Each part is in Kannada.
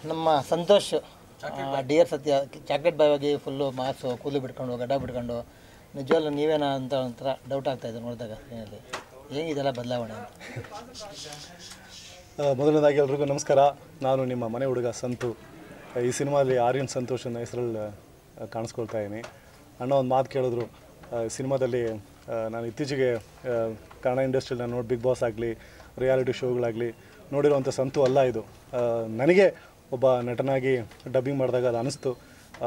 ನಮ್ಮ Santosh D R Satya chocolate boy ಆಗಿ ಫುಲ್ಲು ಮಾಸು ಕೂದಲು ಬಿಟ್ಕೊಂಡು ಗಡ್ಡ ಬಿಟ್ಕೊಂಡು ನಿಜವಲ್ಲೂ ನೀವೇನಾ ಅಂತ ಒಂಥರ ಡೌಟ್ ಆಗ್ತಾ ಇದೆ ನೋಡಿದಾಗ ಸ್ಕ್ರೀನಲ್ಲಿ ಹೇಗಿದೆಲ್ಲ ಬದಲಾವಣೆ ಅಂತ ಆ, ಮೊದಲನೇದಾಗಿ ಎಲ್ರಿಗೂ ನಮಸ್ಕಾರ ನಾನು ನಿಮ್ಮ ಮನೆ ಹುಡುಗ ಸಂತು ಈ ಸಿನಿಮಾದಲ್ಲಿ ಆರ್ಯನ್ ಸಂತೋಷ್ ಅನ್ನೋ ಹೆಸರಲ್ಲಿ ಆ, ಕಾಣಿಸ್ಕೊಳ್ತಾ ಇದ್ದೀನಿ ಅಣ್ಣ ಒಂದು ಮಾತು ಕೇಳಿದ್ರು ಆ, ಸಿನಿಮಾದಲ್ಲಿ ಆ, ನಾನು ಇತ್ತೀಚೆಗೆ ಆ, ಕನ್ನಡ ಇಂಡಸ್ಟ್ರಿಯಲ್ಲಿ ನೋಡಿ ಬಿಗ್ ಬಾಸ್ ಆಗಲಿ ರಿಯಾಲಿಟಿ ಶೋಗಳಾಗಲಿ ನೋಡಿರೋವಂಥ ಸಂತು ಅಲ್ಲ ಇದು ಆ, ನನಗೆ ಒಬ್ಬ ನಟನಾಗಿ ಡಬ್ಬಿಂಗ್ ಮಾಡಿದಾಗ ಅದು ಅನಿಸ್ತು ಆ,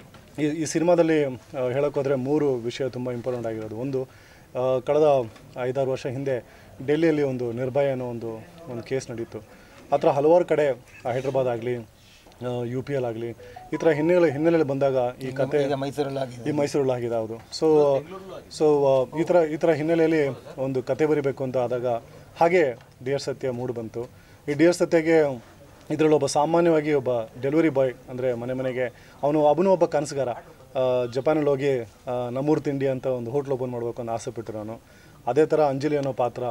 ಈ ಈ ಸಿನಿಮಾದಲ್ಲಿ ಹೇಳೋಕ್ಕೋದ್ರೆ ಮೂರು ವಿಷಯ ತುಂಬ ಇಂಪಾರ್ಟೆಂಟ್ ಆಗಿರೋದು ಒಂದು ಆ, ಕಳೆದ ಐದಾರು ವರ್ಷ ಹಿಂದೆ ಡೆಲ್ಲಿಯಲ್ಲಿ ಒಂದು ನಿರ್ಭಯ ಅನ್ನೋ ಒಂದು ಒಂದು ಕೇಸ್ ನಡೀತು ಆ ಥರ ಹಲವಾರು ಕಡೆ ಹೈದ್ರಾಬಾದ್ ಆಗಲಿ ಯು ಪಿ ಎಲ್ ಆಗಲಿ ಈ ಥರ ಹಿನ್ನೆಲೆ ಹಿನ್ನೆಲೆಯಲ್ಲಿ ಬಂದಾಗ ಈ ಕತೆ ಈಗ ಮೈಸೂರಲ್ಲಿ ಆಗಿದೆ ಈ ಮೈಸೂರಲ್ಲಿ ಆಗಿದೆ ಹೌದು ಸೊ ಸೊ ಈ ಥರ ಈ ಥರ ಹಿನ್ನೆಲೆಯಲ್ಲಿ ಒಂದು ಕತೆ ಬರಿಬೇಕು ಅಂತ ಆದಾಗ ಹಾಗೆ ಡಿಯರ್ ಸತ್ಯ ಮೂಡು ಬಂತು ಈ ಡಿಯರ್ ಸತ್ಯಗೆ ಇದರಲ್ಲಿ ಒಬ್ಬ ಸಾಮಾನ್ಯವಾಗಿ ಒಬ್ಬ ಡೆಲಿವರಿ ಬಾಯ್ ಅಂದರೆ ಮನೆ ಮನೆಗೆ ಅವನು ಅವನು ಒಬ್ಬ ಕನಸುಗಾರ ಆ, ಜಪಾನಲ್ಲಿ ಹೋಗಿ ಆ, ನಮ್ಮೂರು ತಿಂಡಿ ಅಂತ ಒಂದು ಹೋಟ್ಲ್ ಓಪನ್ ಮಾಡಬೇಕು ಅಂತ ಆಸೆ ಪಟ್ಟಿರೋನು ಅದೇ ಥರ ಅಂಜಲಿ ಅನ್ನೋ ಪಾತ್ರ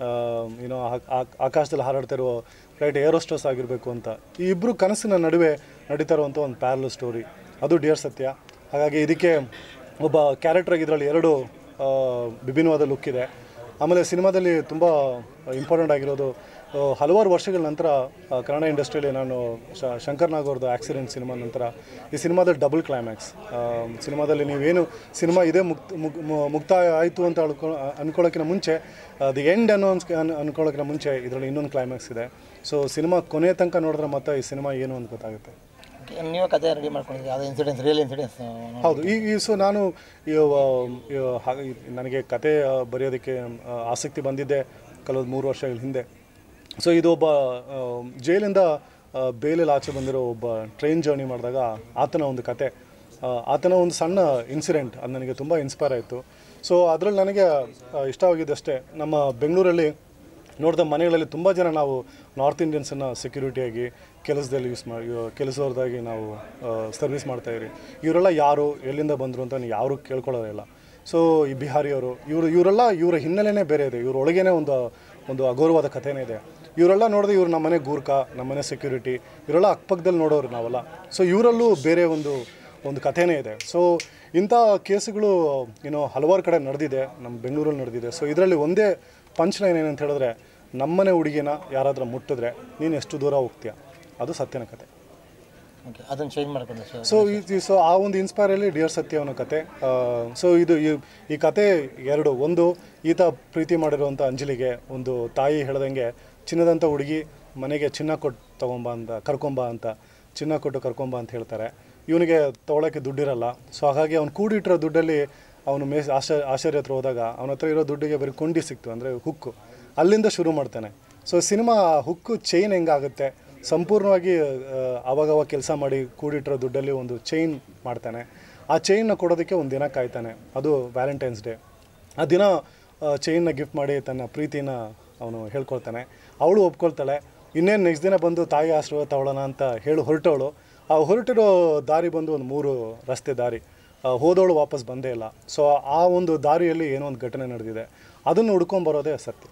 ಏನೋ ಆಕಾಶದಲ್ಲಿ ಹಾರಾಡ್ತಿರೋ ಫ್ಲೈಟ್ ಏರೋಸ್ಟೋಸ್ ಆಗಿರಬೇಕು ಅಂತ ಈ ಇಬ್ಬರು ಕನಸಿನ ನಡುವೆ ನಡೀತಾ ಇರುವಂಥ ಒಂದು ಪ್ಯಾರಲ್ ಸ್ಟೋರಿ ಅದು ಡಿಯರ್ ಸತ್ಯ ಹಾಗಾಗಿ ಇದಕ್ಕೆ ಒಬ್ಬ ಕ್ಯಾರೆಕ್ಟರ್ ಇದರಲ್ಲಿ ಎರಡು ಆ, ವಿಭಿನ್ನವಾದ ಲುಕ್ ಇದೆ ಆಮೇಲೆ ಸಿನಿಮಾದಲ್ಲಿ ತುಂಬ ಇಂಪಾರ್ಟೆಂಟ್ ಆಗಿರೋದು ಆ, ಹಲವಾರು ವರ್ಷಗಳ ನಂತರ ಆ, ಕನ್ನಡ ಇಂಡಸ್ಟ್ರಿಯಲ್ಲಿ ನಾನು ಶ ಶಂಕರ್ ನಾಗ್ ಅವ್ರದ್ದು ಆಕ್ಸಿಡೆಂಟ್ ಸಿನಿಮಾ ನಂತರ ಈ ಸಿನಿಮಾದಲ್ಲಿ ಡಬಲ್ ಕ್ಲೈಮ್ಯಾಕ್ಸ್ ಸಿನಿಮಾದಲ್ಲಿ ನೀವೇನು ಸಿನಿಮಾ ಇದೇ ಮುಕ್ತ ಮುಗ್- ಮು- ಮುಕ್ತಾಯ ಆಯಿತು ಅಂತ ಅಳ್ಕೊ ಅನ್ಕೊಳ್ಳೋಕ್ಕಿಂತ ಮುಂಚೆ ದಿ ಎಂಡ್ ಅನ್ನೋ ಅನ್ಸ್ ಅನ್ ಅನ್ಕೊಳ್ಳೋಕ್ಕಿಂತ ಮುಂಚೆ ಇದರಲ್ಲಿ ಇನ್ನೊಂದು ಕ್ಲೈಮ್ಯಾಕ್ಸ್ ಇದೆ ಸೊ ಸಿನಿಮಾ ಕೊನೆಯ ತನಕ ನೋಡಿದ್ರೆ ಮತ್ತೆ ಈ ಸಿನಿಮಾ ಏನು ಅಂತ ಗೊತ್ತಾಗುತ್ತೆ ನೀವು ಕತೆ ರೆಡಿ ಮಾಡ್ಕೊಂಡಿದ್ದೀರಿ ಯಾವುದೋ ಇನ್ಸಿಡೆನ್ಸ್ ರಿಯಲ್ ಇನ್ಸಿಡೆನ್ಸ್ ಹೌದು ಈ ಈ ಸೊ ನಾನು ಈ, ಆ, ಈ, ಹಾಗೆ ಈ- ನನಗೆ ಕತೆ ಆ, ಬರೆಯೋದಕ್ಕೆ ಆ, ಆಸಕ್ತಿ ಬಂದಿದ್ದೆ ಕಳೆದ ಮೂರು ವರ್ಷಗಳ ಹಿಂದೆ ಸೊ ಇದು ಒಬ್ಬ ಆ, ಜೈಲಿಂದ ಆ, ಬೇಲಲ್ಲಿ ಆಚೆ ಬಂದಿರೋ ಒಬ್ಬ ಟ್ರೈನ್ ಜರ್ನಿ ಮಾಡಿದಾಗ ಆತನ ಒಂದು ಕತೆ ಆ, ಆತನ ಒಂದು ಸಣ್ಣ ಇನ್ಸಿಡೆಂಟ್ ಅದು ನನಗೆ ತುಂಬ ಇನ್ಸ್ಪೈರ್ ಆಯಿತು ಸೊ ಅದರಲ್ಲಿ ನನಗೆ ಆ, ಇಷ್ಟವಾಗಿದ್ದಷ್ಟೇ ನಮ್ಮ ಬೆಂಗಳೂರಲ್ಲಿ ನೋಡಿದ ಮನೆಗಳಲ್ಲಿ ತುಂಬ ಜನ ನಾವು ನಾರ್ತ್ ಇಂಡಿಯನ್ಸನ್ನು ಸೆಕ್ಯೂರಿಟಿಯಾಗಿ ಕೆಲಸದಲ್ಲಿ ಯೂಸ್ ಮಾಡಿ ಕೆಲಸದವ್ರದಾಗಿ ನಾವು ಸರ್ವಿಸ್ ಮಾಡ್ತಾಯಿದ್ರಿ ಇವರೆಲ್ಲ ಯಾರು ಎಲ್ಲಿಂದ ಬಂದರು ಅಂತ ಯಾರು ಕೇಳ್ಕೊಳ್ಳೋದಿಲ್ಲ ಸೊ ಈ ಬಿಹಾರಿಯವರು ಇವರು ಇವರೆಲ್ಲ ಇವರ ಹಿನ್ನೆಲೆನೇ ಬೇರೆ ಇದೆ ಇವ್ರ ಒಳಗೇನೆ ಒಂದು ಒಂದು ಅಗೌರವಾದ ಕಥೆನೇ ಇದೆ ಇವರೆಲ್ಲ ನೋಡಿದ್ರೆ ಇವ್ರು ನಮ್ಮನೆ ಗೂರ್ಖ ನಮ್ಮನೆ ಸೆಕ್ಯೂರಿಟಿ ಇವರೆಲ್ಲ ಅಕ್ಕಪಕ್ಕದಲ್ಲಿ ನೋಡೋರು ನಾವೆಲ್ಲ ಸೊ ಇವರಲ್ಲೂ ಬೇರೆ ಒಂದು ಒಂದು ಕಥೆನೇ ಇದೆ ಸೊ ಇಂಥ ಕೇಸುಗಳು ಏನೋ ಹಲವಾರು ಕಡೆ ನಡೆದಿದೆ ನಮ್ಮ ಬೆಂಗಳೂರಲ್ಲಿ ನಡೆದಿದೆ ಸೊ ಇದರಲ್ಲಿ ಒಂದೇ ಪಂಚ್ ಲೈನ್ ಏನಂತ ಹೇಳಿದ್ರೆ ನಮ್ಮನೆ ಹುಡುಗಿನ ಯಾರಾದ್ರೂ ಮುಟ್ಟಿದ್ರೆ ನೀನು ಎಷ್ಟು ದೂರ ಹೋಗ್ತೀಯ ಅದು ಸತ್ಯನ ಕತೆ ಓಕೆ ಅದನ್ನು ಚೇಂಜ್ ಮಾಡ್ಕೊಂಡು ಸರ್ ಸೊ ಈ ಸೊ ಆ ಒಂದು ಇನ್ಸ್ಪೈರಲ್ಲಿ ಡಿಯರ್ ಸತ್ಯ ಅನ್ನೋ ಕತೆ ಸೊ ಇದು ಈ- ಈ ಕತೆ ಎರಡು ಒಂದು ಈತ ಪ್ರೀತಿ ಮಾಡಿರುವಂಥ ಅಂಜಲಿಗೆ ಒಂದು ತಾಯಿ ಹೇಳ್ದಂಗೆ ಚಿನ್ನದಂಥ ಹುಡುಗಿ ಮನೆಗೆ ಚಿನ್ನ ಕೊಟ್ಟು ತಗೊಂಬ ಅಂತ ಕರ್ಕೊಂಬ ಅಂತ ಚಿನ್ನ ಕೊಟ್ಟು ಕರ್ಕೊಂಬ ಅಂತ ಹೇಳ್ತಾರೆ ಇವನಿಗೆ ತೊಗೊಳಕ್ಕೆ ದುಡ್ಡಿರಲ್ಲ ಸೊ ಹಾಗಾಗಿ ಅವ್ನು ಕೂಡಿಟ್ಟಿರೋ ದುಡ್ಡಲ್ಲಿ ಅವನು ಮೇ ಆಶ್ಚರ್ಯ ಆಶ್ಚರ್ಯ ಹತ್ರ ಹೋದಾಗ ಅವನ ಹತ್ರ ಇರೋ ದುಡ್ಡಿಗೆ ಬರೀ ಕೊಂಡಿ ಸಿಕ್ತು ಅಂದರೆ ಹುಕ್ಕು ಅಲ್ಲಿಂದ ಶುರು ಮಾಡ್ತಾನೆ ಸೊ ಸಿನಿಮಾ ಹುಕ್ಕು ಚೈನ್ ಹೆಂಗಾಗುತ್ತೆ ಸಂಪೂರ್ಣವಾಗಿ ಆ, ಅವಾಗವಾಗ ಕೆಲಸ ಮಾಡಿ ಕೂಡಿಟ್ಟಿರೋ ದುಡ್ಡಲ್ಲಿ ಒಂದು ಚೈನ್ ಮಾಡ್ತಾನೆ ಆ ಚೈನ್ನ ಕೊಡೋದಕ್ಕೆ ಒಂದು ದಿನ ಕಾಯ್ತಾನೆ ಅದು ವ್ಯಾಲೆಂಟೈನ್ಸ್ ಡೇ ಆ ದಿನ ಚೈನ್ನ ಗಿಫ್ಟ್ ಮಾಡಿ ತನ್ನ ಪ್ರೀತಿನ ಅವನು ಹೇಳ್ಕೊಳ್ತಾನೆ ಅವಳು ಒಪ್ಕೊಳ್ತಾಳೆ ಇನ್ನೇನು ನೆಕ್ಸ್ಟ್ ದಿನ ಬಂದು ತಾಯಿ ಆಶೀರ್ವಾದ ತಗೊಳ್ಳೋಣ ಅಂತ ಹೇಳಿ ಹೊರಟವಳು ಆ ಹೊರಟಿರೋ ದಾರಿ ಬಂದು ಒಂದು ಮೂರು ರಸ್ತೆ ದಾರಿ ಆ, ಹೋದವಳು ವಾಪಸ್ ಬಂದೇ ಇಲ್ಲ ಸೊ ಆ ಒಂದು ದಾರಿಯಲ್ಲಿ ಏನೋ ಒಂದು ಘಟನೆ ನಡೆದಿದೆ ಅದನ್ನು ಹುಡ್ಕೊಂಬರೋದೇ ಸತ್ಯ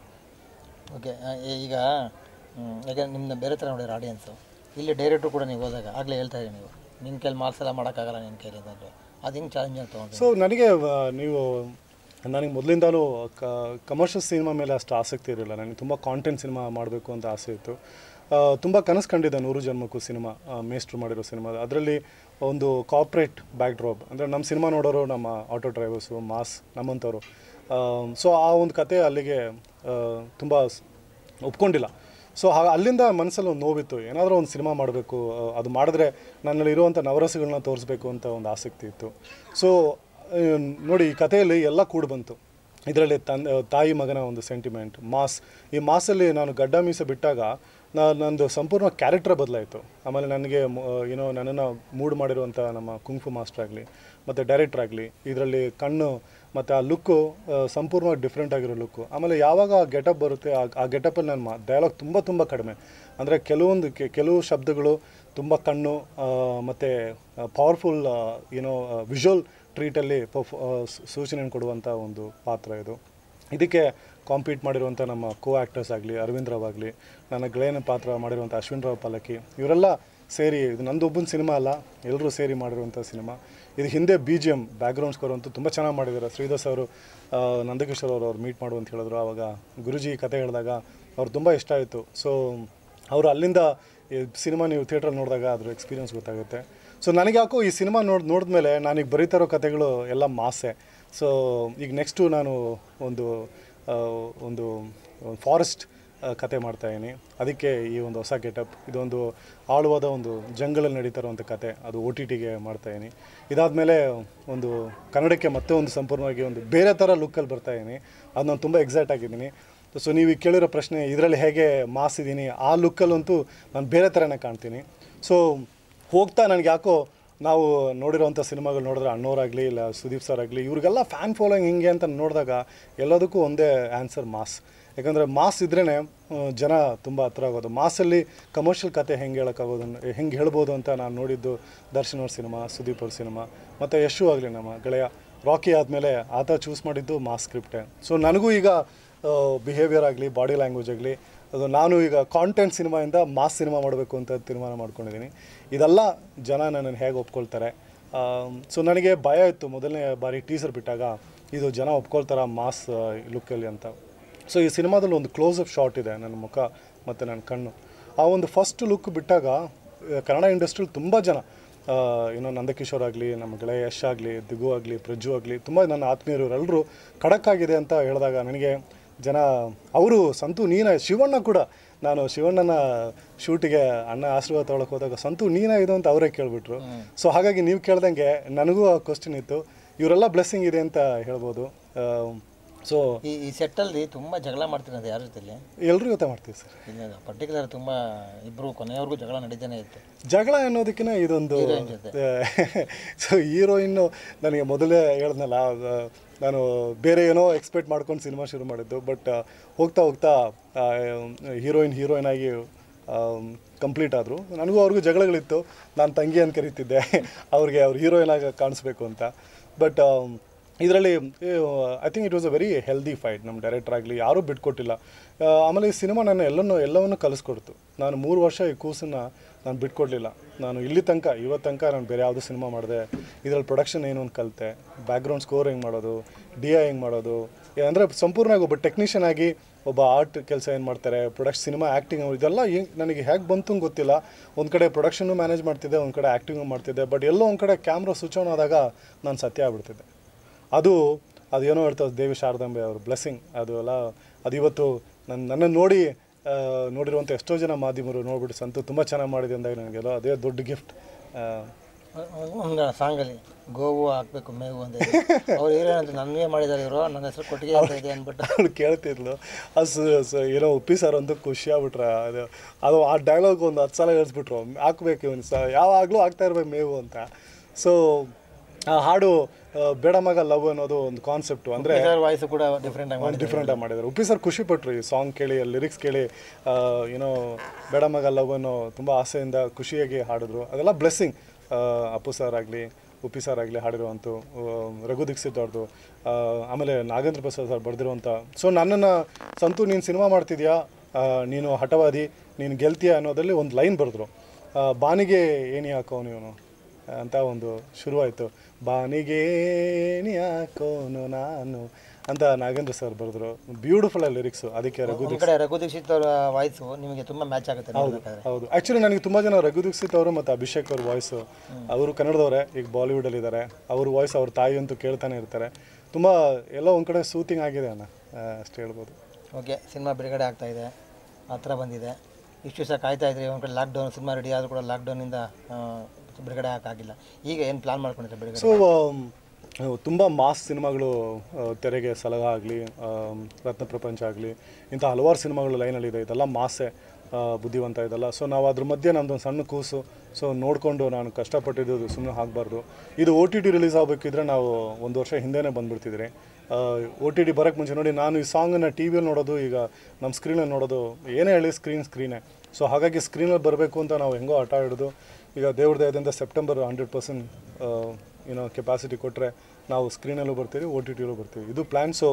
ಓಕೆ ಈಗ ಹ್ಮ್, ಯಾಕಂದ್ರೆ ನಿಮ್ಮನ್ನ ಬೇರೆ ಥರ ನೋಡಿದ್ರೆ ಆಡಿಯನ್ಸು ಇಲ್ಲಿ ಡೈರೆಕ್ಟ್ರು ಕೂಡ ನೀವು ಹೋದಾಗ ಆಗಲೇ ಹೇಳ್ತಾ ಇದ್ದೀರಿ ನೀವು ನಿನ್ನ ಕೈಲಿ ಮಾರ್ಕ್ಸ್ ಎಲ್ಲ ಮಾಡೋಕ್ಕಾಗಲ್ಲ ನಿನ್ನ ಕೈಲಿ ಅಂತಂದ್ರೆ ಅದು ಹಿಂಗೆ ಚಾಲೆಂಜ್ ಆಗಿ ತೊಗೊಂಡ್ರಿ ಸೊ ನನಗೆ ಆ, ನೀವು ನನಗೆ ಮೊದಲಿಂದಲೂ ಕ ಕಮರ್ಷಿಯಲ್ ಸಿನಿಮಾ ಮೇಲೆ ಅಷ್ಟು ಆಸಕ್ತಿ ಇರಲಿಲ್ಲ ನನಗೆ ತುಂಬ ಕಾಂಟೆಂಟ್ ಸಿನಿಮಾ ಮಾಡಬೇಕು ಅಂತ ಆಸೆ ಇತ್ತು ತುಂಬ ಕನಸು ಕಂಡಿದ್ದೆ ನೂರು ಜನ್ಮಕ್ಕೂ ಸಿನಿಮಾ ಮೇಸ್ಟ್ರು ಮಾಡಿರೋ ಸಿನಿಮಾ ಅದರಲ್ಲಿ ಒಂದು ಕಾರ್ಪ್ರೇಟ್ ಬ್ಯಾಕ್ ಡ್ರಾಪ್ ಅಂದರೆ ನಮ್ಮ ಸಿನಿಮಾ ನೋಡೋರು ನಮ್ಮ ಆಟೋ ಡ್ರೈವರ್ಸು ಮಾಸ್ ನಮ್ಮಂಥವ್ರು ಸೊ ಆ ಒಂದು ಕತೆ ಅಲ್ಲಿಗೆ ತುಂಬ ಒಪ್ಕೊಂಡಿಲ್ಲ ಸೊ ಹಾ ಅಲ್ಲಿಂದ ಮನಸ್ಸಲ್ಲಿ ಒಂದು ನೋವಿತ್ತು ಏನಾದರೂ ಒಂದು ಸಿನಿಮಾ ಮಾಡಬೇಕು ಅದು ಮಾಡಿದ್ರೆ ನನ್ನಲ್ಲಿ ಇರುವಂಥ ನವರಸಗಳನ್ನ ತೋರಿಸ್ಬೇಕು ಅಂತ ಒಂದು ಆಸಕ್ತಿ ಇತ್ತು ಸೊ ನೋಡಿ ಈ ಕಥೆಯಲ್ಲಿ ಎಲ್ಲ ಕೂಡಿ ಬಂತು ಇದರಲ್ಲಿ ತನ್ ತಾಯಿ ಮಗನ ಒಂದು ಸೆಂಟಿಮೆಂಟ್ ಮಾಸ್ ಈ ಮಾಸಲ್ಲಿ ನಾನು ಗಡ್ಡ ಮೀಸೆ ಬಿಟ್ಟಾಗ ನಾ ನಂದು ಸಂಪೂರ್ಣ ಕ್ಯಾರೆಕ್ಟರ್ ಬದಲಾಯಿತು ಆಮೇಲೆ ನನಗೆ ಏನೋ ನನ್ನನ್ನು ಮೂಡ್ ಮಾಡಿರುವಂಥ ನಮ್ಮ ಕುಂಫು ಮಾಸ್ಟರ್ ಆಗಲಿ ಮತ್ತು ಡೈರೆಕ್ಟರ್ ಆಗಲಿ ಇದರಲ್ಲಿ ಕಣ್ಣು ಮತ್ತು ಆ ಲುಕ್ಕು ಸಂಪೂರ್ಣವಾಗಿ ಡಿಫ್ರೆಂಟ್ ಆಗಿರೋ ಲುಕ್ಕು ಆಮೇಲೆ ಯಾವಾಗ ಆ ಗೆಟಪ್ ಬರುತ್ತೆ ಆ ಆ ಗೆಟಪಲ್ಲಿ ನನ್ನ ಮಾ ಡೈಲಾಗ್ ತುಂಬ ತುಂಬ ಕಡಿಮೆ ಅಂದರೆ ಕೆಲವೊಂದು ಕೆ- ಕೆಲವು ಶಬ್ದಗಳು ತುಂಬ ಕಣ್ಣು ಮತ್ತು ಪವರ್ಫುಲ್ ಏನೋ ವಿಜುವಲ್ ಟ್ರೀಟಲ್ಲಿ ಪಫ್ ಸೂಚನೆ ಕೊಡುವಂಥ ಒಂದು ಪಾತ್ರ ಇದು ಇದಕ್ಕೆ ಕಾಂಪೀಟ್ ಮಾಡಿರುವಂಥ ನಮ್ಮ ಕೋ ಆ್ಯಕ್ಟರ್ಸ್ ಆಗಲಿ ಅರವಿಂದ್ ರಾವ್ ಆಗಲಿ ನನ್ನ ಗೆಳೆಯನ ಪಾತ್ರ ಮಾಡಿರುವಂಥ ಅಶ್ವಿನ್ ರಾವ್ ಪಲ್ಲಕ್ಕಿ ಇವರೆಲ್ಲ ಸೇರಿ ಇದು ನಂದೊಬ್ಬನ ಸಿನಿಮಾ ಅಲ್ಲ ಎಲ್ಲರೂ ಸೇರಿ ಮಾಡಿರುವಂಥ ಸಿನಿಮಾ ಇದು ಹಿಂದೆ B G M background score ಅಂತೂ ತುಂಬ ಚೆನ್ನಾಗಿ ಮಾಡಿದ್ದಾರೆ ಶ್ರೀದಾಸ್ ಅವರು ಆ, ನಂದಕಿಶೋರ್ ಅವರು ಅವ್ರು ಮೀಟ್ ಮಾಡು ಅಂತ ಹೇಳಿದ್ರು ಆವಾಗ ಗುರುಜಿ ಕತೆ ಹೇಳಿದಾಗ ಅವ್ರು ತುಂಬ ಇಷ್ಟ ಆಯಿತು ಸೊ ಅವರು ಅಲ್ಲಿಂದ ಈ ಸಿನಿಮಾ ನೀವು ಥಿಯೇಟ್ರಲ್ಲಿ ನೋಡಿದಾಗ ಅದ್ರ ಎಕ್ಸ್ಪೀರಿಯನ್ಸ್ ಗೊತ್ತಾಗುತ್ತೆ ಸೊ ನನಗೆ ಯಾಕೋ ಈ ಸಿನಿಮಾ ನೋಡಿ ನೋಡಿದ್ಮೇಲೆ ನಾನೀಗ ಬರೀತಾ ಇರೋ ಕತೆಗಳು ಎಲ್ಲ ಮಾಸೆ ಸೊ ಈಗ ನೆಕ್ಸ್ಟು ನಾನು ಒಂದು ಆ, ಒಂದು ಫಾರೆಸ್ಟ್ ಕತೆ ಮಾಡ್ತಾಯಿದ್ದೀನಿ ಅದಕ್ಕೆ ಈ ಒಂದು ಹೊಸ ಗೆಟಪ್ ಇದೊಂದು ಆಳವಾದ ಒಂದು ಜಂಗಲಲ್ಲಿ ನಡೀತಾ ಇರುವಂಥ ಕತೆ ಅದು ಒ ಟಿ ಟಿಗೆ ಮಾಡ್ತಾಯಿದ್ದೀನಿ ಇದಾದಮೇಲೆ ಒಂದು ಕನ್ನಡಕ್ಕೆ ಮತ್ತೆ ಒಂದು ಸಂಪೂರ್ಣವಾಗಿ ಒಂದು ಬೇರೆ ಥರ ಲುಕ್ಕಲ್ಲಿ ಬರ್ತಾಯಿದ್ದೀನಿ ಅದು ನಾನು ತುಂಬ ಎಕ್ಸೈಟ್ ಆಗಿದ್ದೀನಿ ಸೊ ನೀವು ಈಗ ಕೇಳಿರೋ ಪ್ರಶ್ನೆ ಇದರಲ್ಲಿ ಹೇಗೆ ಮಾಸ್ ಇದ್ದೀನಿ ಆ ಲುಕ್ಕಲ್ಲಂತೂ ನಾನು ಬೇರೆ ಥರನೇ ಕಾಣ್ತೀನಿ ಸೊ ಹೋಗ್ತಾ ನನಗೆ ಯಾಕೋ ನಾವು ನೋಡಿರೋವಂಥ ಸಿನಿಮಾಗಳು ನೋಡಿದ್ರೆ ಅಣ್ಣವರಾಗಲಿ ಇಲ್ಲ ಸುದೀಪ್ ಸರ್ ಆಗಲಿ ಇವ್ರಿಗೆಲ್ಲ ಫ್ಯಾನ್ ಫಾಲೋಯಿಂಗ್ ಹಿಂಗೆ ಅಂತ ನೋಡಿದಾಗ ಎಲ್ಲದಕ್ಕೂ ಒಂದೇ ಆನ್ಸರ್ ಮಾಸ್ ಯಾಕಂದರೆ ಮಾಸ್ ಇದ್ರೇ ಜನ ತುಂಬ ಹತ್ರ ಆಗೋದು ಮಾಸಲ್ಲಿ ಕಮರ್ಷಿಯಲ್ ಕತೆ ಹೆಂಗೆ ಹೇಳೋಕ್ಕಾಗೋದು ಹೆಂಗೆ ಹೇಳ್ಬೋದು ಅಂತ ನಾನು ನೋಡಿದ್ದು ದರ್ಶನ್ ಅವ್ರ ಸಿನಿಮಾ ಸುದೀಪ್ ಅವ್ರ ಸಿನಿಮಾ ಮತ್ತು ಯಶು ಆಗಲಿ ನಮ್ಮ ಗೆಳೆಯ ರಾಕಿ ಆದಮೇಲೆ ಆತ ಚೂಸ್ ಮಾಡಿದ್ದು ಮಾಸ್ ಸ್ಕ್ರಿಪ್ಟೆ ಸೊ ನನಗೂ ಈಗ ಬಿಹೇವಿಯರ್ ಆಗಲಿ ಬಾಡಿ ಲ್ಯಾಂಗ್ವೇಜ್ ಆಗಲಿ ಅದು ನಾನು ಈಗ ಕಾಂಟೆಂಟ್ ಸಿನಿಮಾಯಿಂದ ಮಾಸ್ ಸಿನಿಮಾ ಮಾಡಬೇಕು ಅಂತ ತೀರ್ಮಾನ ಮಾಡ್ಕೊಂಡಿದ್ದೀನಿ ಇದೆಲ್ಲ ಜನ ನನ್ನನ್ನು ಹೇಗೆ ಒಪ್ಕೊಳ್ತಾರೆ ಸೊ ನನಗೆ ಭಯ ಇತ್ತು ಮೊದಲನೇ ಬಾರಿ ಟೀಸರ್ ಬಿಟ್ಟಾಗ ಇದು ಜನ ಒಪ್ಕೊಳ್ತಾರ ಮಾಸ್ ಲುಕ್ಕಲ್ಲಿ ಅಂತ ಸೊ ಈ ಸಿನಿಮಾದಲ್ಲಿ ಒಂದು ಕ್ಲೋಸ್ ಅಪ್ ಶಾಟ್ ಇದೆ ನನ್ನ ಮುಖ ಮತ್ತು ನನ್ನ ಕಣ್ಣು ಆ ಒಂದು ಫಸ್ಟ್ ಲುಕ್ ಬಿಟ್ಟಾಗ ಆ, ಕನ್ನಡ ಇಂಡಸ್ಟ್ರಿಲಿ ತುಂಬ ಜನ ಆ, ಏನೋ ನಂದಕಿಶೋರ್ ಆಗಲಿ ನಮ್ಮ ಗೆಳೆಯ ಯಶ್ ಆಗಲಿ ದಿಗು ಆಗಲಿ ಪ್ರಜ್ಜು ಆಗಲಿ ತುಂಬ ನನ್ನ ಆತ್ಮೀಯರು ಎಲ್ಲರೂ ಖಡಕ್ ಆಗಿದೆ ಅಂತ ಹೇಳಿದಾಗ ನನಗೆ ಜನ ಅವರು ಸಂತು ನೀನ ಶಿವಣ್ಣ ಕೂಡ ನಾನು ಶಿವಣ್ಣನ ಶೂಟಿಗೆ ಅಣ್ಣ ಆಶೀರ್ವಾದ ತೊಗೊಳಕ್ಕೆ ಹೋದಾಗ ಸಂತು ನೀನ ಇದು ಅಂತ ಅವರೇ ಕೇಳಿಬಿಟ್ರು ಸೊ ಹಾಗಾಗಿ ನೀವು ಕೇಳ್ದಂಗೆ ನನಗೂ ಆ ಕ್ವಶನ್ ಇತ್ತು ಇವರೆಲ್ಲ ಬ್ಲೆಸ್ಸಿಂಗ್ ಇದೆ ಅಂತ ಹೇಳ್ಬೋದು ಸೊ ಈ ಈ ಸೆಟ್ಟಲ್ಲಿ ತುಂಬ ಜಗಳ ಮಾಡ್ತಿರೋದು ಯಾರ ಜೊತೆಲಿ ಎಲ್ಲರೂ ಜೊತೆ ಮಾಡ್ತೀವಿ ಸರ್ ಇಲ್ಲ ಪರ್ಟಿಕ್ಯುಲರ್ ತುಂಬ ನಾನು ಕೊನೆಯವರೆಗೂ ಜಗಳ ನಡೀತಾನೆ ಇತ್ತು ಜಗಳ ಅನ್ನೋದಕ್ಕಿಂತ ಇದೊಂದು Heroine ಜೊತೆ. ಸೊ ಹೀರೋಯಿನ್ನು ನನಗೆ ಮೊದಲೇ ಹೇಳ್ದನಲ್ಲ ಆ, ನಾನು ಬೇರೆ ಏನೋ ಎಕ್ಸ್ಪೆಕ್ಟ್ ಮಾಡ್ಕೊಂಡು ಸಿನಿಮಾ ಶುರು ಮಾಡಿದ್ದು ಬಟ್ ಹೋಗ್ತಾ ಹೋಗ್ತಾ ಹೀರೋಯಿನ್ ಹೀರೋಯಿನ್ ಆಗಿ ಕಂಪ್ಲೀಟ್ ಆದರು ನನಗೂ ಅವ್ರಿಗೂ ಜಗಳಗಳಿತ್ತು ನಾನು ತಂಗಿ ಅಂತ ಕರಿತಿದ್ದೆ ಅವ್ರಿಗೆ ಅವ್ರು ಹೀರೋಯಿನ್ ಆಗಿ ಕಾಣಿಸ್ಬೇಕು ಅಂತ ಬಟ್ ಇದರಲ್ಲಿ I think it was a very healthy fight ನಮ್ಮ ಡೈರೆಕ್ಟರ್ ಆಗಲಿ ಯಾರೂ ಬಿಟ್ಕೊಟ್ಟಿಲ್ಲ ಆ, ಆಮೇಲೆ ಈ ಸಿನಿಮಾ ನನ್ನ ಎಲ್ಲನೂ ಎಲ್ಲವನ್ನೂ ಕಲಿಸ್ಕೊಡ್ತು ನಾನು ಮೂರು ವರ್ಷ ಈ ಕೂಸನ್ನು ನಾನು ಬಿಟ್ಕೊಡ್ಲಿಲ್ಲ ನಾನು ಇಲ್ಲಿ ತನಕ ಇವತ್ತು ತನಕ ನಾನು ಬೇರೆ ಯಾವುದೂ ಸಿನಿಮಾ ಮಾಡಿದೆ ಇದರಲ್ಲಿ ಪ್ರೊಡಕ್ಷನ್ ಏನು ಅಂತ ಕಲಿತೆ ಬ್ಯಾಕ್ಗ್ರೌಂಡ್ ಸ್ಕೋರ್ ಹೆಂಗೆ ಮಾಡೋದು ಡಿ ಐ ಹೆಂಗೆ ಮಾಡೋದು ಅಂದರೆ ಸಂಪೂರ್ಣವಾಗಿ ಒಬ್ಬ ಟೆಕ್ನಿಷಿಯನ್ ಆಗಿ ಒಬ್ಬ ಆರ್ಟ್ ಕೆಲಸ ಏನು ಮಾಡ್ತಾರೆ ಪ್ರೊಡಕ್ಷನ್ ಸಿನಿಮಾ ಆ್ಯಕ್ಟಿಂಗ್ ಇದೆಲ್ಲ ಹೆಂಗ್ ನನಗೆ ಹೇಗೆ ಬಂತು ಅಂತ ಗೊತ್ತಿಲ್ಲ ಒಂದು ಕಡೆ ಪ್ರೊಡಕ್ಷನ್ನು ಮ್ಯಾನೇಜ್ ಮಾಡ್ತಿದ್ದೆ ಒಂದು ಕಡೆ ಆ್ಯಕ್ಟಿಂಗು ಮಾಡ್ತಿದ್ದೆ ಬಟ್ ಎಲ್ಲೋ ಒಂದು ಕಡೆ ಕ್ಯಾಮ್ರಾ ಸ್ವಿಚ್ ಆನ್ ಆದಾಗ ನಾನು ಸತ್ಯ ಆಗ್ಬಿಡ್ತಿದ್ದೆ ಅದು ಅದು ಏನೋ ಹೇಳ್ತಾರೆ ದೇವಿ ಶಾರದಾಂಬೆ ಅವ್ರ ಬ್ಲೆಸ್ಸಿಂಗ್ ಅದು ಎಲ್ಲ ಅದು ಇವತ್ತು ನನ್ನ ನನ್ನನ್ನು ನೋಡಿ ಆ, ನೋಡಿರುವಂಥ ಎಷ್ಟೋ ಜನ ಮಾಧ್ಯಮರು ನೋಡ್ಬಿಟ್ಟು ಸಂತು ತುಂಬ ಚೆನ್ನಾಗಿ ಮಾಡಿದೆ ಅಂದಾಗ ನನಗೆಲ್ಲ ಅದೇ ದೊಡ್ಡ ಗಿಫ್ಟ್ ಒಂದು ಸಾಂಗಲ್ಲಿ ಗೋವು ಹಾಕ್ಬೇಕು ಮೇವು ಅಂತ ಇದೆ. ಅವ್ರು ಏನಂತ ನನಗೆ ಮಾಡಿದ್ದಾರೆ ಇವರು ನನ್ನ ಹೆಸರು ಕೊಟ್ಟಿಗೆ ಅಂತ ಇದೆ ಅಂದ್ಬಿಟ್ಟು ಅವಳು ಕೇಳ್ತಿದ್ಲು ಅದು ಸ- ಸ- ಏನೋ ಉಪ್ಪಿ ಸರ್ ಅಂತೂ ಖುಷಿ ಆಗ್ಬಿಟ್ರೆ ಅದು ಅದು ಆ ಡೈಲಾಗ್ ಒಂದು ಹತ್ತು ಸಲ ಹೇಳಿಸ್ಬಿಟ್ರು ಹಾಕ್ಬೇಕು ಇವನು ಸ ಯಾವಾಗಲೂ ಆಗ್ತಾ ಇರ್ಬೇಕು ಮೇವು ಅಂತ ಸೊ ಆ ಹಾಡು ಆ, ಬೇಡ ಮಗ ಲವ್ ಅನ್ನೋದು ಒಂದು ಕಾನ್ಸೆಪ್ಟು ಅಂದರೆ ವಾಯ್ಸ್ ಕೂಡ ಡಿಫ್ರೆಂಟ್ ಆಗಿ ಮಾಡಿ ಡಿಫ್ರೆಂಟಾಗಿ ಮಾಡಿದ್ದಾರೆ ಉಪ್ಪಿ ಸರ್ ಖುಷಿ ಪಟ್ರು ಈ ಸಾಂಗ್ ಕೇಳಿ ಲಿರಿಕ್ಸ್ ಕೇಳಿ ಆ, ಏನೋ ಬೇಡ ಮಗ ಲವ್ ಅನ್ನೋ ತುಂಬ ಆಸೆಯಿಂದ ಖುಷಿಯಾಗಿ ಹಾಡಿದ್ರು ಅದೆಲ್ಲ ಬ್ಲೆಸ್ಸಿಂಗ್ ಅಪ್ಪು ಸರ್ ಆಗಲಿ ಉಪ್ಪಿ ಸರ್ ಆಗಲಿ ಹಾಡಿರುವಂಥ ರಘು ದೀಕ್ಷಿತ್ ಅವ್ರದ್ದು ಆ, ಆಮೇಲೆ ನಾಗೇಂದ್ರ ಪ್ರಸಾದ್ ಸರ್ ಬರೆದಿರುವಂಥ ಸೊ ನನ್ನನ್ನು ಸಂತು ನೀನು ಸಿನಿಮಾ ಮಾಡ್ತಿದ್ಯಾ ಆ, ನೀನು ಹಠವಾದಿ ನೀನು ಗೆಲ್ತೀಯ ಅನ್ನೋದ್ರಲ್ಲಿ ಒಂದು ಲೈನ್ ಬರೆದ್ರು ಆ, ಬಾನಿಗೆ ಏನಿ ಹಾಕೋ ನೀನು ಅಂತ ಒಂದು ಶುರುವಾಯಿತು ಬಾನಿಗೆ ಏನಿ ಹಾಕೋನು ನಾನು ಅಂತ ನಾಗೇಂದ್ರ ಸರ್ ಬರೆದ್ರು ಬ್ಯೂಟಿಫುಲ್ ಲಿರಿಕ್ಸು ಅದಕ್ಕೆ ರಘು ಒಂದು ಕಡೆ ರಘು ದೀಕ್ಷಿತ್ ಅವರ ವಾಯ್ಸು ನಿಮಗೆ ತುಂಬ ಮ್ಯಾಚ್ ಆಗುತ್ತೆ ನೋಡ್ಬೇಕಾದ್ರೆ ಹೌದು ಆ್ಯಕ್ಚುಲಿ ನನಗೆ ತುಂಬ ಜನ ರಘು ದೀಕ್ಷಿತ್ ಅವರು ಮತ್ತು ಅಭಿಷೇಕ್ ಅವ್ರ ವಾಯ್ಸು ಅವರು ಕನ್ನಡದವರೇ ಈಗ ಬಾಲಿವುಡಲ್ಲಿ ಇದ್ದಾರೆ ಅವ್ರ ವಾಯ್ಸ್ ಅವ್ರ ತಾಯಿ ಅಂತೂ ಕೇಳ್ತಾನೆ ಇರ್ತಾರೆ ತುಂಬ ಎಲ್ಲ ಒಂದು ಕಡೆ ಸೂತಿಂಗ್ ಆಗಿದೆ ಅಣ್ಣ ಆ, ಅಷ್ಟು ಹೇಳ್ಬೋದು ಓಕೆ ಸಿನಿಮಾ ಬಿಡುಗಡೆ ಆಗ್ತಾ ಇದೆ ಹತ್ರ ಬಂದಿದೆ ಇಷ್ಟು ದಿವಸ ಕಾಯ್ತಾ ಇದ್ರಿ ಒಂದು ಕಡೆ ಲಾಕ್ಡೌನ್ ಸಿನಿಮಾ ರೆಡಿ ಆದರೂ ಕೂಡ ಲಾಕ್ಡೌನಿಂದ ಬಿಡುಗಡೆ ಹಾಕಾಗಿಲ್ಲ ಈಗ ಏನು ಪ್ಲಾನ್ ಮಾಡ್ಕೊಂಡಿದ್ರೆ ಬಿಡುಗಡೆ ಸೊ ತುಂಬ ಮಾಸ್ ಸಿನಿಮಾಗಳು ಆ, ತೆರೆಗೆ ಸಲಹ ಆಗಲಿ ರತ್ನ ಪ್ರಪಂಚ ಆಗಲಿ ಇಂಥ ಹಲವಾರು ಸಿನಿಮಾಗಳು ಲೈನಲ್ಲಿದೆ ಇದೆಲ್ಲ ಮಾಸೆ ಆ, ಬುದ್ಧಿವಂತ ಇದೆಲ್ಲ ಸೊ ನಾವು ಅದ್ರ ಮಧ್ಯೆ ನಮ್ಮದೊಂದು ಸಣ್ಣ ಕೂಸು ಸೊ ನೋಡಿಕೊಂಡು ನಾನು ಕಷ್ಟಪಟ್ಟಿದ್ದು ಸುಮ್ಮನೆ ಆಗಬಾರ್ದು ಇದು ಓ ಟಿ ಟಿ ರಿಲೀಸ್ ಆಗಬೇಕಿದ್ರೆ ನಾವು ಒಂದು ವರ್ಷ ಹಿಂದೆನೇ ಬಂದುಬಿಡ್ತಿದ್ರಿ ಓ ಟಿ ಟಿ ಬರೋಕ್ಕೆ ಮುಂಚೆ ನೋಡಿ ನಾನು ಈ ಸಾಂಗನ್ನು ಟಿ ವಿಯಲ್ಲಿ ನೋಡೋದು ಈಗ ನಮ್ಮ ಸ್ಕ್ರೀನಲ್ಲಿ ನೋಡೋದು ಏನೇ ಹೇಳಿ ಸ್ಕ್ರೀನ್ ಸ್ಕ್ರೀನೇ ಸೊ ಹಾಗಾಗಿ ಸ್ಕ್ರೀನಲ್ಲಿ ಬರಬೇಕು ಅಂತ ನಾವು ಹೆಂಗೋ ಆಟ ಹಿಡಿದು ಈಗ ದೇವ್ರ ದಯದಿಂದ ಸೆಪ್ಟೆಂಬರ್ ಹಂಡ್ರೆಡ್ ಪರ್ಸೆಂಟ್ ಏನೋ ಕೆಪಾಸಿಟಿ ಕೊಟ್ಟರೆ ನಾವು ಸ್ಕ್ರೀನಲ್ಲೂ ಬರ್ತೀವಿ ಓ ಟಿ ಟಿಯಲ್ಲೂ ಬರ್ತೀವಿ ಇದು ಪ್ಲ್ಯಾನ್ಸು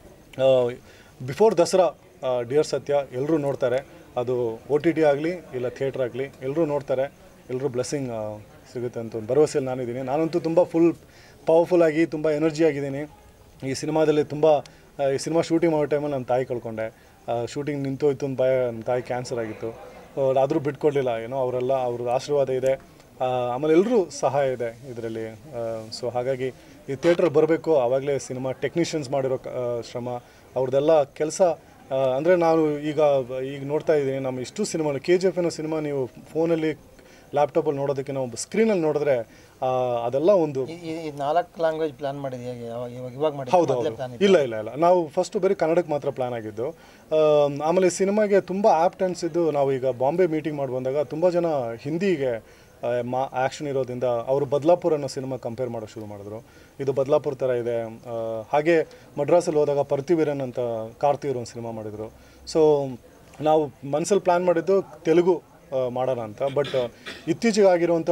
ಬಿಫೋರ್ ದಸರಾ ಡಿಯರ್ ಸತ್ಯ ಎಲ್ಲರೂ ನೋಡ್ತಾರೆ ಅದು ಓ ಟಿ ಟಿ ಆಗಲಿ ಇಲ್ಲ ಥಿಯೇಟ್ರ್ ಆಗಲಿ ಎಲ್ಲರೂ ನೋಡ್ತಾರೆ ಎಲ್ಲರೂ ಬ್ಲೆಸ್ಸಿಂಗ್ ಸಿಗುತ್ತೆ ಅಂತ ಒಂದು ಭರವಸೆಯಲ್ಲಿ ನಾನಿದ್ದೀನಿ ನಾನಂತೂ ತುಂಬ ಫುಲ್ ಪವರ್ಫುಲ್ ಆಗಿ ತುಂಬ ಎನರ್ಜಿ ಆಗಿದ್ದೀನಿ ಈ ಸಿನಿಮಾದಲ್ಲಿ ತುಂಬ ಆ, ಈ ಸಿನಿಮಾ ಶೂಟಿಂಗ್ ಮಾಡೋ ಟೈಮಲ್ಲಿ ನಮ್ಮ ತಾಯಿ ಕಳ್ಕೊಂಡೆ ಶೂಟಿಂಗ್ ನಿಂತೋಯ್ತು ಅಂತ ಭಯ ನಮ್ಮ ತಾಯಿ ಕ್ಯಾನ್ಸರ್ ಆಗಿತ್ತು ಆದರೂ ಬಿಟ್ಕೊಡ್ಲಿಲ್ಲ ಏನೋ ಅವರೆಲ್ಲ ಅವ್ರದ್ದು ಆಶೀರ್ವಾದ ಇದೆ ಆ, ಆಮೇಲೆ ಎಲ್ಲರೂ ಸಹಾಯ ಇದೆ ಇದರಲ್ಲಿ ಸೊ ಹಾಗಾಗಿ ಈ ಥಿಯೇಟ್ರಲ್ಲಿ ಬರಬೇಕು ಆವಾಗಲೇ ಸಿನಿಮಾ ಟೆಕ್ನಿಷಿಯನ್ಸ್ ಮಾಡಿರೋ ಕ- ಆ, ಶ್ರಮ ಅವ್ರದ್ದೆಲ್ಲ ಕೆಲಸ ಅಂದರೆ ನಾನು ಈಗ ಈಗ ನೋಡ್ತಾ ಇದ್ದೀನಿ ನಮ್ಮ ಇಷ್ಟು ಸಿನಿಮಾ ಕೆ ಜಿ ಎಫ್ ಅನ್ನೋ ಸಿನಿಮಾ ನೀವು ಫೋನಲ್ಲಿ ಲ್ಯಾಪ್ಟಾಪಲ್ಲಿ ನೋಡೋದಕ್ಕೆ ನಾವು ಸ್ಕ್ರೀನಲ್ಲಿ ನೋಡಿದ್ರೆ ಆ, ಅದೆಲ್ಲ ಒಂದು ಈ- ಈ ಈ ನಾಲ್ಕು ಲ್ಯಾಂಗ್ವೇಜ್ ಪ್ಲಾನ್ ಮಾಡಿದ್ದು ಹೇಗೆ ಯಾವಾಗ ಇವಾಗ ಇವಾಗ ಮಾಡಿದ್ದು ಹೌದು ಮೊದಲೇ ಹೌದು ಪ್ಲಾನ್ ಇಲ್ಲ ಇಲ್ಲ ಇಲ್ಲ ನಾವು ಫಸ್ಟು ಬರೀ ಕನ್ನಡಕ್ಕೆ ಮಾತ್ರ ಪ್ಲಾನ್ ಆಗಿದ್ದು ಆಮ್, ಆಮೇಲೆ ಸಿನಿಮಾಗೆ ತುಂಬ ಆ್ಯಪ್ಟ್ ಅನಿಸಿದ್ದು ನಾವು ಈಗ ಬಾಂಬೆ ಮೀಟಿಂಗ್ ಮಾಡಿ ಬಂದಾಗ ತುಂಬ ಜನ ಹಿಂದಿಗೆ ಆ, ಮಾ ಆ್ಯಕ್ಷನ್ ಇರೋದ್ರಿಂದ ಅವರು ಬದಲಾಪುರ ಅನ್ನೋ ಸಿನಿಮಾ ಕಂಪೇರ್ ಮಾಡೋಕೆ ಶುರು ಮಾಡಿದ್ರು ಇದು ಬದಲಾಪುರ ಥರ ಇದೆ ಆ, ಹಾಗೆ ಮಡ್ರಾಸಲ್ಲಿ ಹೋದಾಗ ಪರ್ತಿವೀರನ್ ಅಂತ ಕಾರ್ತಿವೀರ್ ಒಂದು ಸಿನಿಮಾ ಮಾಡಿದರು ಸೊ ನಾವು ಮನಸ್ಸಲ್ಲಿ ಪ್ಲ್ಯಾನ್ ಮಾಡಿದ್ದು ತೆಲುಗು ಆ, ಮಾಡೋಣ ಅಂತ ಬಟ್ ಇತ್ತೀಚೆಗೆ ಆಗಿರುವಂಥ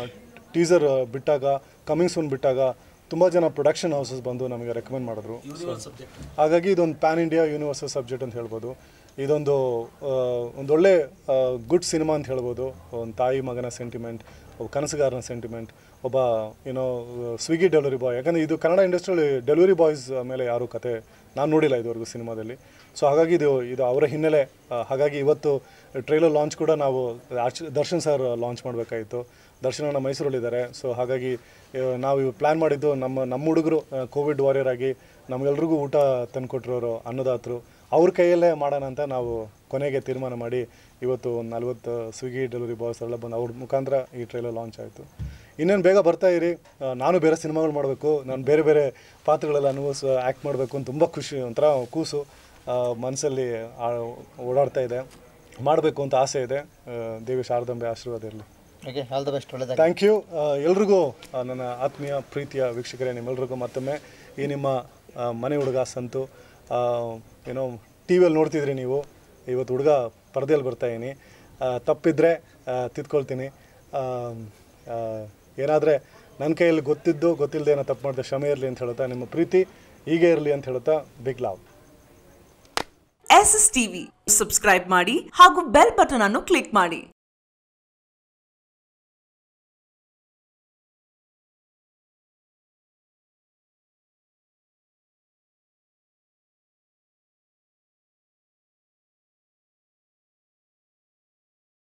ಟೀಸರ್ ಬಿಟ್ಟಾಗ ಕಮಿಂಗ್ ಸೂನ್ ಬಿಟ್ಟಾಗ ತುಂಬ ಜನ ಪ್ರೊಡಕ್ಷನ್ ಹೌಸಸ್ ಬಂದು ನಮಗೆ ರೆಕಮೆಂಡ್ ಮಾಡಿದ್ರು ಹಾಗಾಗಿ ಇದೊಂದು ಪ್ಯಾನ್ ಇಂಡಿಯಾ ಯೂನಿವರ್ಸಲ್ ಸಬ್ಜೆಕ್ಟ್ ಅಂತ ಹೇಳ್ಬೋದು ಇದೊಂದು ಆ, ಒಂದೊಳ್ಳೆ ಗುಡ್ ಸಿನಿಮಾ ಅಂತ ಹೇಳ್ಬೋದು ಒಂದು ತಾಯಿ ಮಗನ ಸೆಂಟಿಮೆಂಟ್ ಒಬ್ಬ ಕನಸುಗಾರನ ಸೆಂಟಿಮೆಂಟ್ ಒಬ್ಬ ಏನೋ ಸ್ವಿಗ್ಗಿ ಡೆಲಿವರಿ ಬಾಯ್ ಯಾಕಂದರೆ ಇದು ಕನ್ನಡ ಇಂಡಸ್ಟ್ರಿಯಲ್ಲಿ ಡೆಲಿವರಿ ಬಾಯ್ಸ್ ಮೇಲೆ ಯಾರೂ ಕತೆ ನಾನು ನೋಡಿಲ್ಲ ಇದುವರೆಗೂ ಸಿನಿಮಾದಲ್ಲಿ ಸೊ ಹಾಗಾಗಿ ಇದು ಇದು ಅವರ ಹಿನ್ನೆಲೆ ಆ, ಹಾಗಾಗಿ ಇವತ್ತು ಟ್ರೈಲರ್ ಲಾಂಚ್ ಕೂಡ ನಾವು ಆಚ್- ದರ್ಶನ್ ಸರ್ ಲಾಂಚ್ ಮಾಡಬೇಕಾಯಿತು ದರ್ಶನನ ಮೈಸೂರಲ್ಲಿದ್ದಾರೆ ಸೊ ಹಾಗಾಗಿ ಆ, ನಾವು ಪ್ಲ್ಯಾನ್ ಮಾಡಿದ್ದು ನಮ್ಮ ನಮ್ಮ ಹುಡುಗರು ಕೋವಿಡ್ ವಾರಿಯರ್ ಆಗಿ ನಮಗೆಲ್ರಿಗೂ ಊಟ ತಂದುಕೊಟ್ಟಿರೋರು ಅನ್ನದಾತರು ಅವ್ರ ಕೈಯಲ್ಲೇ ಮಾಡೋಣ ಅಂತ ನಾವು ಕೊನೆಗೆ ತೀರ್ಮಾನ ಮಾಡಿ ಇವತ್ತು ಒಂದು ನಲ್ವತ್ತು ಸ್ವಿಗ್ಗಿ ಡೆಲಿವರಿ ಬಾಯ್ಸ್ ಎಲ್ಲ ಬಂದು ಅವ್ರ ಮುಖಾಂತರ ಈ ಟ್ರೈಲರ್ ಲಾಂಚ್ ಆಯಿತು ಇನ್ನೇನು ಬೇಗ ಬರ್ತಾ ಇರಿ ಆ, ನಾನು ಬೇರೆ ಸಿನಿಮಾಗಳು ಮಾಡಬೇಕು ನಾನು ಬೇರೆ ಬೇರೆ ಪಾತ್ರಗಳೆಲ್ಲ ಅನುಭವಿಸ್ ಆ್ಯಕ್ಟ್ ಮಾಡಬೇಕು ಅಂತ ತುಂಬ ಖುಷಿ ಒಂಥರ ಕೂಸು ಮನಸ್ಸಲ್ಲಿ ಓಡಾಡ್ತಾ ಇದೆ ಮಾಡಬೇಕು ಅಂತ ಆಸೆ ಇದೆ ಆ, ದೇವಿ ಶಾರದಾಂಬೆ ಆಶೀರ್ವಾದ ಇರಲಿ ಓಕೆ ಆಲ್ ದ ಬೆಸ್ಟ್ ಒಳ್ಳೆದಾಗ ಥ್ಯಾಂಕ್ ಯು ಎಲ್ರಿಗೂ ಆ, ನನ್ನ ಆತ್ಮೀಯ ಪ್ರೀತಿಯ ವೀಕ್ಷಕರೇ ನಿಮ್ಮೆಲ್ರಿಗೂ ಮತ್ತೊಮ್ಮೆ ಈ ನಿಮ್ಮ ಆ, ಮನೆ ಹುಡುಗ ಸಂತು ಆ, ಏನೋ ಟಿ ವಿಯಲ್ಲಿ ನೋಡ್ತಿದ್ರಿ ನೀವು ಇವತ್ತು ಹುಡುಗ ಪರದೆಯಲ್ಲಿ ಬರ್ತಾ ಇದೀನಿ ತಪ್ಪಿದ್ರೆ ಆ, ತಿದ್ಕೊಳ್ತೀನಿ ಏನಾದರೆ ನನ್ನ ಕೈಯಲ್ಲಿ ಗೊತ್ತಿದ್ದು ಗೊತ್ತಿಲ್ಲದೆ ಏನೋ ತಪ್ಪು ಮಾಡಿದೆ ಕ್ಷಮೆ ಇರಲಿ ಅಂತ ಹೇಳ್ತಾ ನಿಮ್ಮ ಪ್ರೀತಿ ಹೀಗೆ ಇರಲಿ ಅಂತ ಹೇಳ್ತಾ big love S S TV subscribe ಮಾಡಿ ಹಾಗೂ ಬೆಲ್ ಬಟನ್ ಅನ್ನು ಕ್ಲಿಕ್ ಮಾಡಿ